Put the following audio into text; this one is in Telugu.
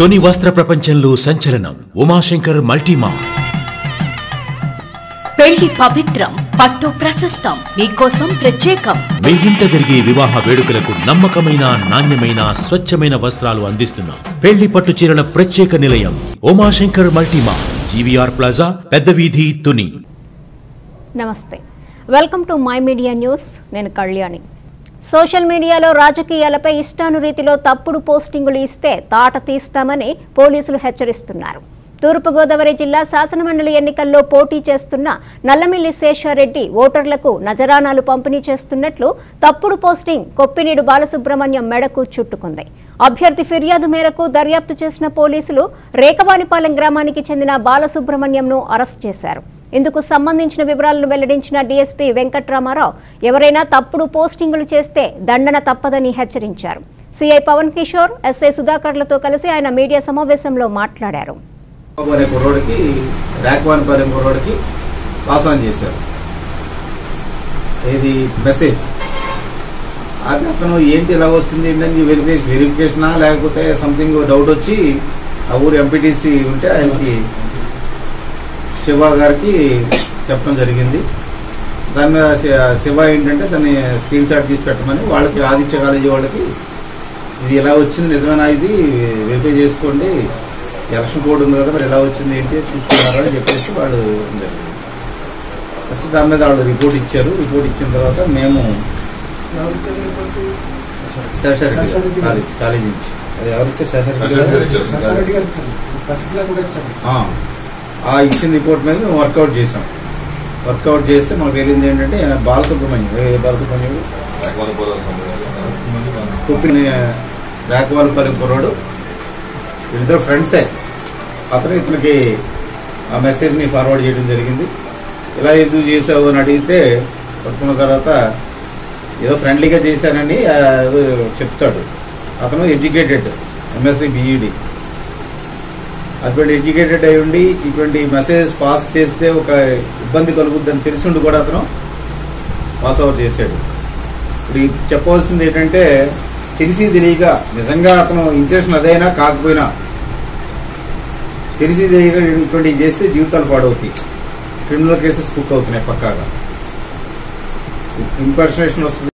తొని వస్త్ర ప్రపంచంలో సంచలనం ఉమాశంకర్ మల్టీమా పెళ్లి పవిత్రం పట్టు ప్రశస్తం మీకోసం ప్రత్యేకం మీ ఇంట జరిగే వివాహ వేడుకలకు నమ్మకమైన నాణ్యమైన స్వచ్ఛమైన వస్త్రాలు అందిస్తున్నాం పెళ్లి పట్టు చీరల ప్రత్యేక నిలయం ఉమాశంకర్ మల్టీమా జీవీఆర్ ప్లాజా పెద్ద వీధి తుని నమస్తే welcome to my media news నేను కళ్యాణి సోషల్ మీడియాలో రాజకీయాలపై ఇష్టానురీతిలో తప్పుడు పోస్టింగులు ఇస్తే తాట తీస్తామని పోలీసులు హెచ్చరిస్తున్నారు తూర్పుగోదావరి జిల్లా శాసనమండలి ఎన్నికల్లో పోటీ చేస్తున్న నల్లమిల్లి శేషారెడ్డి ఓటర్లకు నజరానాలు పంపిణీ చేస్తున్నట్లు తప్పుడు పోస్టింగ్ కొప్పినీడు బాలసుబ్రహ్మణ్యం మెడకు చుట్టుకుంది అభ్యర్థి ఫిర్యాదు మేరకు దర్యాప్తు చేసిన పోలీసులు రేకవానిపాలెం గ్రామానికి చెందిన బాలసుబ్రహ్మణ్యంను అరెస్ట్ చేశారు ఇందుకు సంబంధించిన వివరాలను వెల్లడించిన డీఎస్పీ వెంకట్రామారావు ఎవరైనా తప్పుడు పోస్టింగులు చేస్తే దండన తప్పదని హెచ్చరించారు సీఐ పవన్ కిషోర్ ఎస్ఐ సుధాకర్లతో కలిసి ఆయన మీడియా సమావేశంలో మాట్లాడారు బాబు అనే కుర్రోడికి ర్యాక్వాన్ అనే కుర్రోడికి పాస్ ఆన్ చేశారు ఇది మెసేజ్ అది అతను ఏంటి ఇలా వస్తుంది ఏంటని వెరిఫికేషన్ వెరిఫికేషనా లేకపోతే సంథింగ్ డౌట్ వచ్చి ఆ ఊరు ఎంపీటీసీ ఉంటే ఆయనకి శివ గారికి చెప్పడం జరిగింది దాని మీద శి- శివ ఏంటంటే దాన్ని స్క్రీన్ షాట్ తీసి పెట్టమని వాళ్ళకి ఆదిత్య కాలేజీ వాళ్ళకి ఇది ఎలా వచ్చింది నిజమేనా ఇది వెరిఫై చేసుకోండి ఎలక్షన్ కోడ్ ఉంది కదా మరి ఎలా వచ్చింది ఏంటి చూసుకున్నారా అని చెప్పేసి వాళ్ళు ఉన్నారు. ఫస్ట్ దాని మీద వాళ్ళు రిపోర్ట్ ఇచ్చారు రిపోర్ట్ ఇచ్చిన తర్వాత మేము శేషారెడ్డి గారు, కాలేజ్ కాలేజీ నుంచి అది ఎవరిచ్చారు శేషారెడ్డి గారు? ఆ, ఆ ఇచ్చిన రిపోర్ట్ మీద మేము వర్కౌట్ చేసాం వర్కౌట్ చేస్తే మాకు తెలిసింది ఏంటంటే ఆయన బాలసుబ్రహ్మణ్యం ఏ బాలసుబ్రహ్మణ్యం కుప్పిన రాకవాలపల్లి కుర్రాడు వీళ్ళిద్దరు ఫ్రెండ్సే అతను ఇతనికి ఆ మెసేజ్ ని ఫార్వర్డ్ చేయడం జరిగింది ఇలా ఎందుకు చేసావు అని అడిగితే పట్టుకున్న తర్వాత ఏదో ఫ్రెండ్లీగా చేశానని ఆ, ఏదో చెప్తాడు అతను ఎడ్యుకేటెడ్ ఎంఎస్సి బిఈడి అటువంటి ఎడ్యుకేటెడ్ అయి ఉండి ఇటువంటి మెసేజ్ పాస్ చేస్తే ఒక ఇబ్బంది కలుగుద్దని తెలిసిండు కూడా అతను పాస్ అవుట్ చేశాడు ఇప్పుడు ఈ చెప్పవలసింది ఏంటంటే తెలిసి తెలియక నిజంగా అతను ఇంటెన్షన్ అదైనా కాకపోయినా తెలిసి తెలియక ఇటువంటి చేస్తే జీవితాలు పాడవుతాయి క్రిమినల్ కేసెస్ బుక్ అవుతున్నాయి పక్కాగా ఇంపర్సనేషన్ వస్తుంది